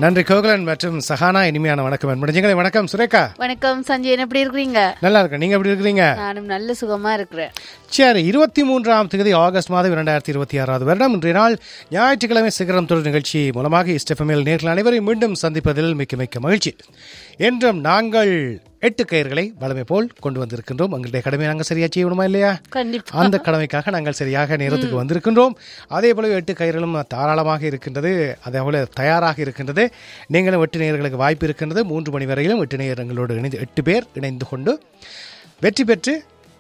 நன்றி கோகுலன் மற்றும் சஹானா இனிமையான வணக்கம் முடிஞ்சுங்களே வணக்கம் சுரேகா வணக்கம் சஞ்சயன் எப்படி இருக்கிறீங்க நல்லா இருக்கேன் நீங்க எப்படி இருக்கிறீங்க நானும் நல்ல சுகமா இருக்கிறேன் சரி இருபத்தி மூன்றாம் தேதி ஆகஸ்ட் மாதம் இரண்டாயிரத்தி இருபத்தி ஆறாவது வருடம் இன்றைய நாள் ஞாயிற்றுக்கிழமை சிகரம் தொடர் நிகழ்ச்சி மூலமாக இஸ்டெஃபமில் நேர்கள் அனைவரையும் மீண்டும் சந்திப்பதில் மிக்க மிக்க மகிழ்ச்சி என்றும் நாங்கள் எட்டு கயிர்களை வளமை போல் கொண்டு வந்திருக்கின்றோம் எங்களுடைய கடமை நாங்கள் சரியா செய்யணுமா இல்லையா கண்டிப்பா அந்த கடமைக்காக நாங்கள் சரியாக நேரத்துக்கு வந்திருக்கின்றோம் அதே போல எட்டு கயிறுகளும் தாராளமாக இருக்கின்றது அதே போல தயாராக இருக்கின்றது நீங்களும் எட்டு நேயர்களுக்கு வாய்ப்பு இருக்கின்றது மூன்று மணி வரையிலும் எட்டு நேயர்களோடு இணைந்து எட்டு பேர் இணைந்து கொண்டு வெற்றி பெற்று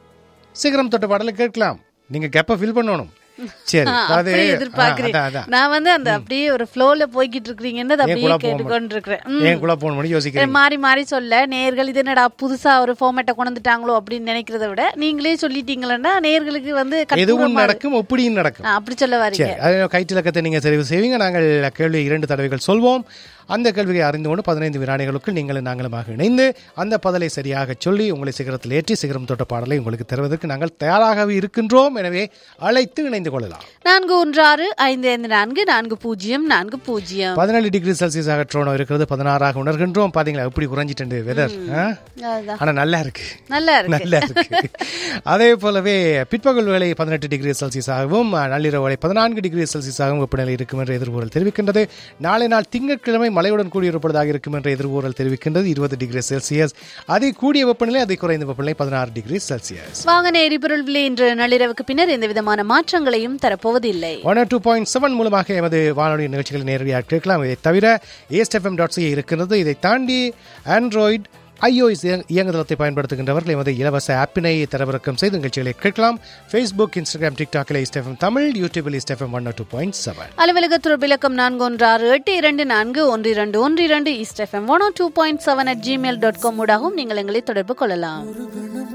சிகரம் தொட்ட பாடலை கேட்கலாம் நீங்க கெப்ப ஃபில் பண்ணணும் சரி அதாவது அப்படியே ஆ, எதிர்பார்க்கிறேன் அதான், அதான். நான் வந்து அந்த அப்படியே ஒரு ஃப்ளோல போய்கிட்டு இருக்கிறீங்கன்னு அதை ஏன் அப்படியே குழப்பம் கேட்டுக்கொண்டு இருக்கிறேன் ம். ஏன் கூட போன மணி யோசிக்கிறேன் மாறி மாறி சொல்ல நேர்கள் இது என்னடா புதுசா ஒரு ஃபார்மேட்டை கொண்டு வந்துட்டாங்களோ அப்படின்னு நினைக்கிறத விட நீங்களே சொல்லிட்டீங்களா நேர்களுக்கு வந்து கற்பூரம் எதுவும் மாதிரி- நடக்கும் எப்படியும் நடக்கும் ஆ, அப்படி சொல்ல வரீங்க சரி அது கைத்திலக்கத்தை நீங்கள் தெரிவு செய்வீங்க நாங்கள் கேள்வி இரண்டு தடவைகள் சொல்வோம் அந்த கேள்வியை அறிந்து கொண்டு பதினைந்து வினாடிகளுக்குள் நீங்களும் நாங்களுமாக இணைந்து அந்த பதிலை சரியாக சொல்லி உங்களை சிகரத்தில் ஏற்றி சிகரம் தொட்ட பாடலை உங்களுக்கு தருவதற்கு நாங்கள் தயாராகவே இருக்கின்றோம் எனவே அழைத்து இணைந்து கொள்ளலாம் நான்கு ஒன்று ஆறு ஐந்து ஐந்து நான்கு நான்கு பூஜ்ஜியம் நான்கு பூஜ்ஜியம் பதினேழு டிகிரி செல்சியஸாக ட்ரோனோ இருக்கிறது பதினாறாக உணர்கின்றோம் பாத்தீங்களா எப்படி குறைஞ்சிட்டு வெதர் அதுதான் ஆனா நல்லா இருக்கு நல்லா இருக்கு நல்லா இருக்கு அதே போலவே பிற்பகல் வேலை பதினெட்டு டிகிரி செல்சியஸாகவும் நள்ளிரவு வேலை பதினான்கு டிகிரி செல்சியஸாகவும் வெப்பநிலை இருக்கும் என்ற எதிர்கூறல் தெரிவிக்கின்றது நாளை நாள் திங்கட்கிழமை மழையுடன் கூடியிருப்பதாக இருக்கும் என்ற எதிர்கூறல் தெரிவிக்கின்றது இருபது டிகிரி செல்சியஸ் அதை கூடிய வெப்பநிலை அதை குறைந்த வெப்பநிலை பதினாறு டிகிரி செல்சியஸ் வாகன எரிபொருள் விலை இன்று நள்ளிரவுக்கு பின்னர் எந்த விதமான மாற்றங்களையும் தரப்போவதில்லை ஒன் டூ பாயிண்ட் செவன் மூலமாக எமது வானொலி நிகழ்ச்சிகளை நேரடியாக கேட்கலாம் இதை தவிர ஏஸ்எஃப்எம் டாட் சி இருக்கிறது இதை தாண்டி ஆண்ட்ராய்டு ஐஓஎஸ் இயங்குதளத்தை பயன்படுத்துகின்றவர்கள் எமது இலவச ஆப்பினை தரவிறக்கம் செய்து நிகழ்ச்சிகளை கேட்கலாம் ஃபேஸ்புக் இன்ஸ்டாகிராம் டிக்டாக்கில் இஸ்டெஃபம் தமிழ் யூடியூபில் East FM one two point seven அலுவலக துறவிலக்கம் நான்கு ஒன்று ஆறு எட்டு இரண்டு நான்கு ஒன்று இரண்டு ஒன்று இரண்டு East FM one two point seven at Gmail dot com ஊடாகவும் நீங்கள் எங்களை தொடர்பு கொள்ளலாம்